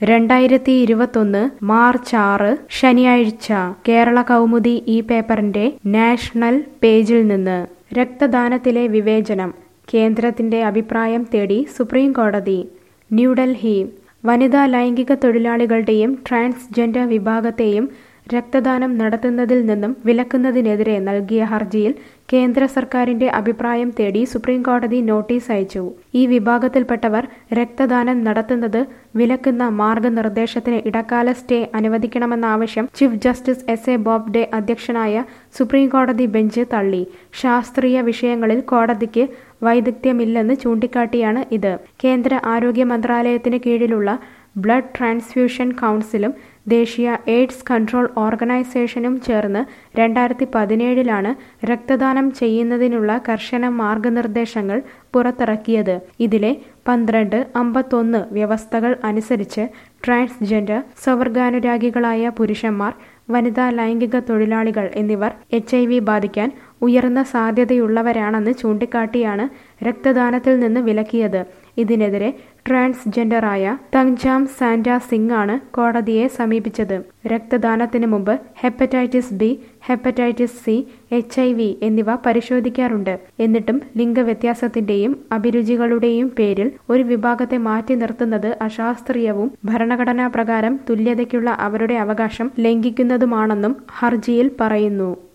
രണ്ടായിരത്തി ഇരുപത്തൊന്ന് മാർച്ച് ആറ് ശനിയാഴ്ച കേരള കൗമുദി ഈ പേപ്പറിന്റെ നാഷണൽ പേജിൽ നിന്ന് രക്തദാനത്തിലെ വിവേചനം കേന്ദ്രത്തിന്റെ അഭിപ്രായം തേടി സുപ്രീം കോടതി ന്യൂഡൽഹി വനിതാ ലൈംഗിക തൊഴിലാളികളുടെയും ട്രാൻസ്ജെൻഡർ വിഭാഗത്തെയും രക്തദാനം നടത്തുന്നതിൽ നിന്നും വിലക്കുന്നതിനെതിരെ നൽകിയ ഹർജിയിൽ കേന്ദ്ര സർക്കാരിന്റെ അഭിപ്രായം തേടി സുപ്രീം കോടതി നോട്ടീസ് അയച്ചു ഈ വിഭാഗത്തിൽപ്പെട്ടവർ രക്തദാനം നടത്തുന്നത് വിലക്കുന്ന മാർഗനിർദ്ദേശത്തിന് ഇടക്കാല സ്റ്റേ അനുവദിക്കണമെന്ന ആവശ്യം chief justice S A Bobde അധ്യക്ഷനായ സുപ്രീം കോടതി ബെഞ്ച് തള്ളി ശാസ്ത്രീയ വിഷയങ്ങളിൽ കോടതിക്ക് വൈദഗ്ധ്യമില്ലെന്ന് ചൂണ്ടിക്കാട്ടിയാണ് ഇത് കേന്ദ്ര ആരോഗ്യ മന്ത്രാലയത്തിന് കീഴിലുള്ള ബ്ലഡ് ട്രാൻസ്ഫ്യൂഷൻ കൗൺസിലും ദേശീയ എയ്ഡ്സ് കൺട്രോൾ ഓർഗനൈസേഷനും ചേർന്ന് രണ്ടായിരത്തി പതിനേഴിലാണ് രക്തദാനം ചെയ്യുന്നതിനുള്ള കർശന മാർഗനിർദ്ദേശങ്ങൾ പുറത്തിറക്കിയത് ഇതിലെ പന്ത്രണ്ട് അമ്പത്തൊന്ന് വ്യവസ്ഥകൾ അനുസരിച്ച് ട്രാൻസ്ജെൻഡർ സ്വവർഗാനുരാഗികളായ പുരുഷന്മാർ വനിതാ ലൈംഗിക തൊഴിലാളികൾ എന്നിവർ എച്ച് ഐ വി ബാധിക്കാൻ ഉയർന്ന സാധ്യതയുള്ളവരാണെന്ന് ചൂണ്ടിക്കാട്ടിയാണ് രക്തദാനത്തിൽ നിന്ന് വിലക്കിയത് ഇതിനെതിരെ ട്രാൻസ്ജെൻഡറായ തങ്ജാം സാന്റ സിംഗ് ആണ് കോടതിയെ സമീപിച്ചത് രക്തദാനത്തിന് മുമ്പ് hepatitis B hepatitis C H I V എന്നിവ പരിശോധിക്കാറുണ്ട് എന്നിട്ടും ലിംഗവ്യത്യാസത്തിന്റെയും അഭിരുചികളുടെയും പേരിൽ ഒരു വിഭാഗത്തെ മാറ്റി നിർത്തുന്നത് അശാസ്ത്രീയവും ഭരണഘടനാ പ്രകാരം തുല്യതയ്ക്കുള്ള അവരുടെ അവകാശം ലംഘിക്കുന്നതുമാണെന്നും ഹർജിയിൽ പറയുന്നു